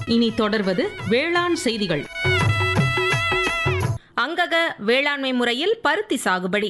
இனி தொடர்வது வேளாண் செய்திகள் அங்கக வேளாண்மை முறையில் பருத்தி சாகுபடி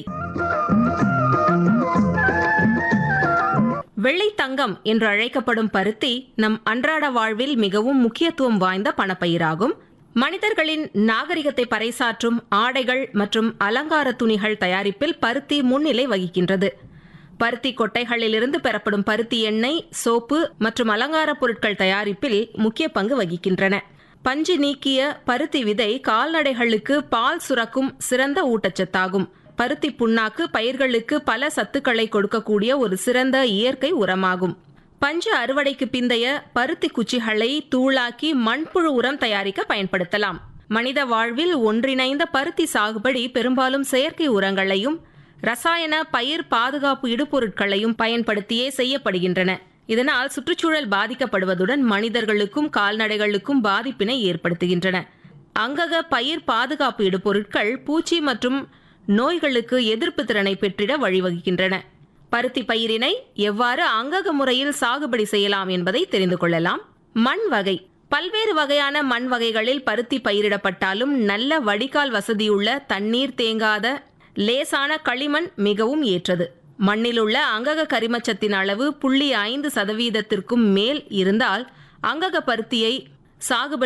வெள்ளை தங்கம் என்று அழைக்கப்படும் பருத்தி நம் அன்றாட வாழ்வில் மிகவும் முக்கியத்துவம் வாய்ந்த பணப்பயிராகும் மனிதர்களின் நாகரிகத்தை பறைசாற்றும் ஆடைகள் மற்றும் அலங்கார துணிகள் தயாரிப்பில் பருத்தி முன்னிலை வகிக்கின்றது பருத்தி கொட்டைகளிலிருந்து பெறப்படும் பருத்தி எண்ணெய் சோப்பு மற்றும் அலங்கார பொருட்கள் தயாரிப்பில் முக்கிய பங்கு வகிக்கின்றன பஞ்சு நீக்கிய பருத்தி விதை கால்நடைகளுக்கு பால் சுரக்கும் சிறந்த ஊட்டச்சத்தாகும் பருத்தி புண்ணாக்கு பயிர்களுக்கு பல சத்துக்களை கொடுக்கக்கூடிய ஒரு சிறந்த இயற்கை உரமாகும் பஞ்சு அறுவடைக்கு பிந்தைய பருத்தி குச்சிகளை தூளாக்கி மண்புழு உரம் தயாரிக்க பயன்படுத்தலாம் மனித வாழ்வில் ஒன்றிணைந்த பருத்தி சாகுபடி பெரும்பாலும் செயற்கை உரங்களையும் ரசாயன பயிர் பாதுகாப்பு இடுபொருட்களையும் பயன்படுத்தியே செய்யப்படுகின்றன இதனால் சுற்றுச்சூழல் பாதிக்கப்படுவதுடன் மனிதர்களுக்கும் கால்நடைகளுக்கும் பாதிப்பினை ஏற்படுத்துகின்றன அங்கக பயிர் பாதுகாப்பு இடுபொருட்கள் பூச்சி மற்றும் நோய்களுக்கு எதிர்ப்பு திறனை பெற்றிட வழிவகுக்கின்றன பருத்தி பயிரினை எவ்வாறு அங்கக முறையில் சாகுபடி செய்யலாம் என்பதை தெரிந்து கொள்ளலாம் மண் வகை பல்வேறு வகையான மண் வகைகளில் பருத்தி பயிரிடப்பட்டாலும் நல்ல வடிகால் வசதியுள்ள தண்ணீர் தேங்காத லேசான களிமண் மிகவும் ஏற்றது மண்ணிலுள்ள அங்கக கரிமச்சத்தின் அளவு புள்ளி ஐந்து சதவீதத்திற்கும் மேல் இருந்தால் அங்கக பருத்தியை சாகுபடி